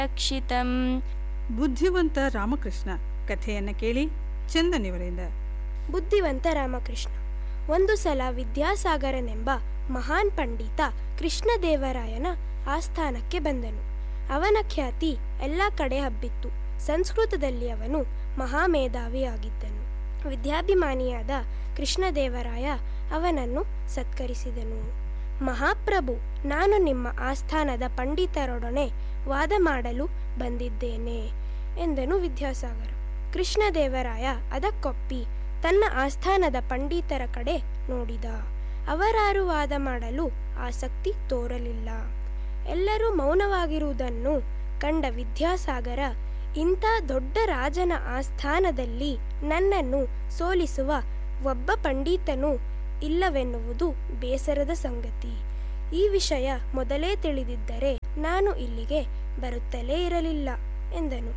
ರಕ್ಷಿತಂ ಬುದ್ಧಿವಂತ ರಾಮಕೃಷ್ಣ ಕಥೆಯನ್ನು ಕೇಳಿ ಚಂದನಿವರಿಂದ ಬುದ್ಧಿವಂತ ರಾಮಕೃಷ್ಣ ಒಂದು ಸಲ ವಿದ್ಯಾಸಾಗರನೆಂಬ ಮಹಾನ್ ಪಂಡಿತ ಕೃಷ್ಣದೇವರಾಯನ ಆಸ್ಥಾನಕ್ಕೆ ಬಂದನು ಅವನ ಖ್ಯಾತಿ ಎಲ್ಲ ಕಡೆ ಹಬ್ಬಿತ್ತು ಸಂಸ್ಕೃತದಲ್ಲಿ ಅವನು ಮಹಾಮೇಧಾವಿಯಾಗಿದ್ದನು ವಿದ್ಯಾಭಿಮಾನಿಯಾದ ಕೃಷ್ಣದೇವರಾಯ ಅವನನ್ನು ಸತ್ಕರಿಸಿದನು ಮಹಾಪ್ರಭು ನಾನು ನಿಮ್ಮ ಆಸ್ಥಾನದ ಪಂಡಿತರೊಡನೆ ವಾದ ಮಾಡಲು ಬಂದಿದ್ದೇನೆ ಎಂದನು ವಿದ್ಯಾಸಾಗರ ಕೃಷ್ಣದೇವರಾಯ ಅದಕ್ಕೊಪ್ಪಿ ತನ್ನ ಆಸ್ಥಾನದ ಪಂಡಿತರ ಕಡೆ ನೋಡಿದ ಅವರಾರು ವಾದ ಮಾಡಲು ಆಸಕ್ತಿ ತೋರಲಿಲ್ಲ ಎಲ್ಲರೂ ಮೌನವಾಗಿರುವುದನ್ನು ಕಂಡ ವಿದ್ಯಾಸಾಗರ ಇಂಥ ದೊಡ್ಡ ರಾಜನ ಆಸ್ಥಾನದಲ್ಲಿ ನನ್ನನ್ನು ಸೋಲಿಸುವ ಒಬ್ಬ ಪಂಡಿತನು ಇಲ್ಲವೆನ್ನುವುದು ಬೇಸರದ ಸಂಗತಿ ಈ ವಿಷಯ ಮೊದಲೇ ತಿಳಿದಿದ್ದರೆ ನಾನು ಇಲ್ಲಿಗೆ ಬರುತ್ತಲೇ ಇರಲಿಲ್ಲ ಎಂದನು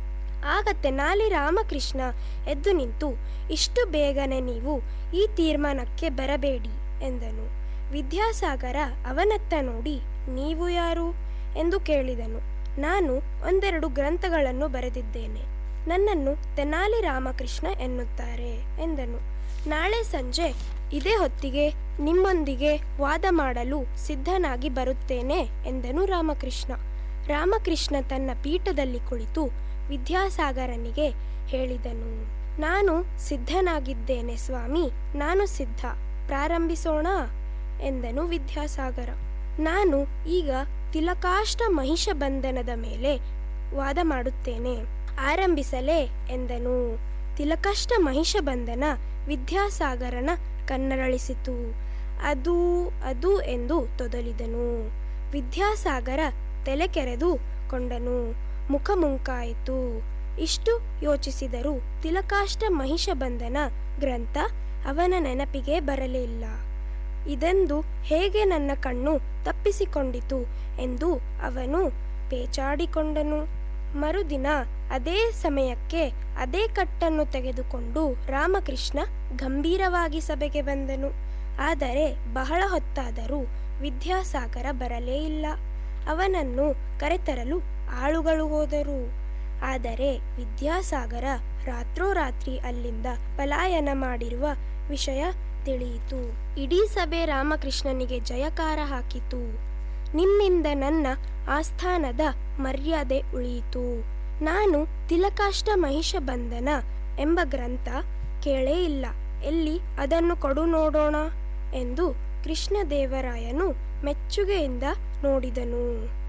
ಆಗ ತೆನಾಲಿ ರಾಮಕೃಷ್ಣ ಎದ್ದು ನಿಂತು ಇಷ್ಟು ಬೇಗನೆ ನೀವು ಈ ತೀರ್ಮಾನಕ್ಕೆ ಬರಬೇಡಿ ಎಂದನು ವಿದ್ಯಾಸಾಗರ ಅವನತ್ತ ನೋಡಿ ನೀವು ಯಾರು ಎಂದು ಕೇಳಿದನು ನಾನು ಒಂದೆರಡು ಗ್ರಂಥಗಳನ್ನು ಬರೆದಿದ್ದೇನೆ ನನ್ನನ್ನು ತೆನಾಲಿ ರಾಮಕೃಷ್ಣ ಎನ್ನುತ್ತಾರೆ ಎಂದನು ನಾಳೆ ಸಂಜೆ ಇದೇ ಹೊತ್ತಿಗೆ ನಿಮ್ಮೊಂದಿಗೆ ವಾದ ಮಾಡಲು ಸಿದ್ಧನಾಗಿ ಬರುತ್ತೇನೆ ಎಂದನು ರಾಮಕೃಷ್ಣ ರಾಮಕೃಷ್ಣ ತನ್ನ ಪೀಠದಲ್ಲಿ ಕುಳಿತು ವಿದ್ಯಾಸಾಗರನಿಗೆ ಹೇಳಿದನು ನಾನು ಸಿದ್ಧನಾಗಿದ್ದೇನೆ ಸ್ವಾಮಿ ನಾನು ಸಿದ್ಧ ಪ್ರಾರಂಭಿಸೋಣ ಎಂದನು ವಿದ್ಯಾಸಾಗರ ನಾನು ಈಗ ತಿಲಕಾಷ್ಟ ಮಹಿಷ ಬಂಧನದ ಮೇಲೆ ವಾದ ಮಾಡುತ್ತೇನೆ ಆರಂಭಿಸಲೇ ಎಂದನು ತಿಲಕಷ್ಟ ಮಹಿಷ ಬಂಧನ ವಿದ್ಯಾಸಾಗರನ ಕನ್ನರಳಿಸಿತು ಅದು ಅದು ಎಂದು ತೊದಲಿದನು ವಿದ್ಯಾಸಾಗರ ತಲೆ ಕೆರೆದು ಕೊಂಡನು ಮುಖ ಮುಂಕಾಯಿತು ಇಷ್ಟು ಯೋಚಿಸಿದರೂ ತಿಲಕಾಷ್ಟ ಮಹಿಷ ಬಂಧನ ಗ್ರಂಥ ಅವನ ನೆನಪಿಗೆ ಬರಲಿಲ್ಲ ಇದೆಂದು ಹೇಗೆ ನನ್ನ ಕಣ್ಣು ತಪ್ಪಿಸಿಕೊಂಡಿತು ಎಂದು ಅವನು ಪೇಚಾಡಿಕೊಂಡನು ಮರುದಿನ ಅದೇ ಸಮಯಕ್ಕೆ ಅದೇ ಕಟ್ಟನ್ನು ತೆಗೆದುಕೊಂಡು ರಾಮಕೃಷ್ಣ ಗಂಭೀರವಾಗಿ ಸಭೆಗೆ ಬಂದನು ಆದರೆ ಬಹಳ ಹೊತ್ತಾದರೂ ವಿದ್ಯಾಸಾಗರ ಬರಲೇ ಇಲ್ಲ ಅವನನ್ನು ಕರೆತರಲು ಆಳುಗಳು ಹೋದರು ಆದರೆ ವಿದ್ಯಾಸಾಗರ ರಾತ್ರೋರಾತ್ರಿ ಅಲ್ಲಿಂದ ಪಲಾಯನ ಮಾಡಿರುವ ವಿಷಯ ತಿಳಿಯಿತು ಇಡೀ ಸಭೆ ರಾಮಕೃಷ್ಣನಿಗೆ ಜಯಕಾರ ಹಾಕಿತು ನಿಮ್ಮಿಂದ ನನ್ನ ಆಸ್ಥಾನದ ಮರ್ಯಾದೆ ಉಳಿಯಿತು ನಾನು ತಿಲಕಾಷ್ಟ ಮಹಿಷ ಬಂಧನ ಎಂಬ ಗ್ರಂಥ ಕೇಳೇ ಇಲ್ಲ ಎಲ್ಲಿ ಅದನ್ನು ಕೊಡು ನೋಡೋಣ ಎಂದು ಕೃಷ್ಣದೇವರಾಯನು ಮೆಚ್ಚುಗೆಯಿಂದ ನೋಡಿದನು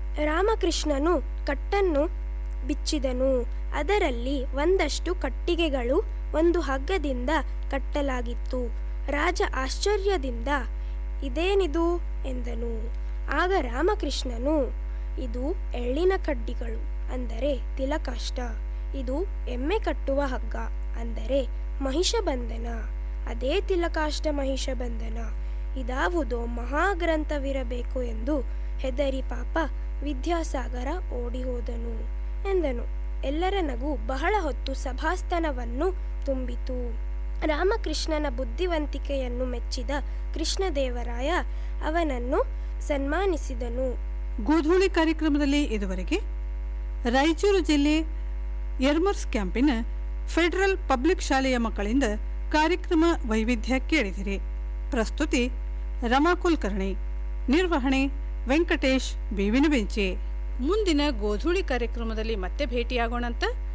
ರಾಮಕೃಷ್ಣನು ಕಟ್ಟನ್ನು ಬಿಚ್ಚಿದನು ಅದರಲ್ಲಿ ಒಂದಷ್ಟು ಕಟ್ಟಿಗೆಗಳು ಒಂದು ಹಗ್ಗದಿಂದ ಕಟ್ಟಲಾಗಿತ್ತು ರಾಜ ಆಶ್ಚರ್ಯದಿಂದ ಇದೇನಿದು ಎಂದನು ಆಗ ರಾಮಕೃಷ್ಣನು ಇದು ಎಳ್ಳಿನ ಕಡ್ಡಿಗಳು ಅಂದರೆ ತಿಲಕಾಷ್ಟ ಇದು ಎಮ್ಮೆ ಕಟ್ಟುವ ಹಗ್ಗ ಅಂದರೆ ಮಹಿಷಬಂಧನ ಅದೇ ತಿಲಕಾಷ್ಟ ಮಹಿಷಬಂಧನ ಇದಾವುದೋ ಮಹಾಗ್ರಂಥವಿರಬೇಕು ಎಂದು ಹೆದರಿ ಪಾಪ ವಿದ್ಯಾಸಾಗರ ಓಡಿ ಹೋದನು ಎಂದನು ಎಲ್ಲರ ನಗು ಬಹಳ ಹೊತ್ತು ಸಭಾಸ್ಥಾನವನ್ನು ತುಂಬಿತು ರಾಮಕೃಷ್ಣನ ಬುದ್ಧಿವಂತಿಕೆಯನ್ನು ಮೆಚ್ಚಿದ ಕೃಷ್ಣದೇವರಾಯ ಅವನನ್ನು ಸನ್ಮಾನಿಸಿದನು ಗೋಧೂಳಿ ಕಾರ್ಯಕ್ರಮದಲ್ಲಿ ಇದುವರೆಗೆ ರಾಯಚೂರು ಜಿಲ್ಲೆ ಯರ್ಮರ್ಸ್ ಕ್ಯಾಂಪಿನ ಫೆಡರಲ್ ಪಬ್ಲಿಕ್ ಶಾಲೆಯ ಮಕ್ಕಳಿಂದ ಕಾರ್ಯಕ್ರಮ ವೈವಿಧ್ಯ ಕೇಳಿದಿರಿ ಪ್ರಸ್ತುತಿ ರಮಾ ಕುಲಕರ್ಣಿ ನಿರ್ವಹಣೆ ವೆಂಕಟೇಶ್ ಬೇವಿನ ಬೆಂಚೆ ಮುಂದಿನ ಗೋಧೂಳಿ ಕಾರ್ಯಕ್ರಮದಲ್ಲಿ ಮತ್ತೆ ಭೇಟಿಯಾಗೋಣಂತ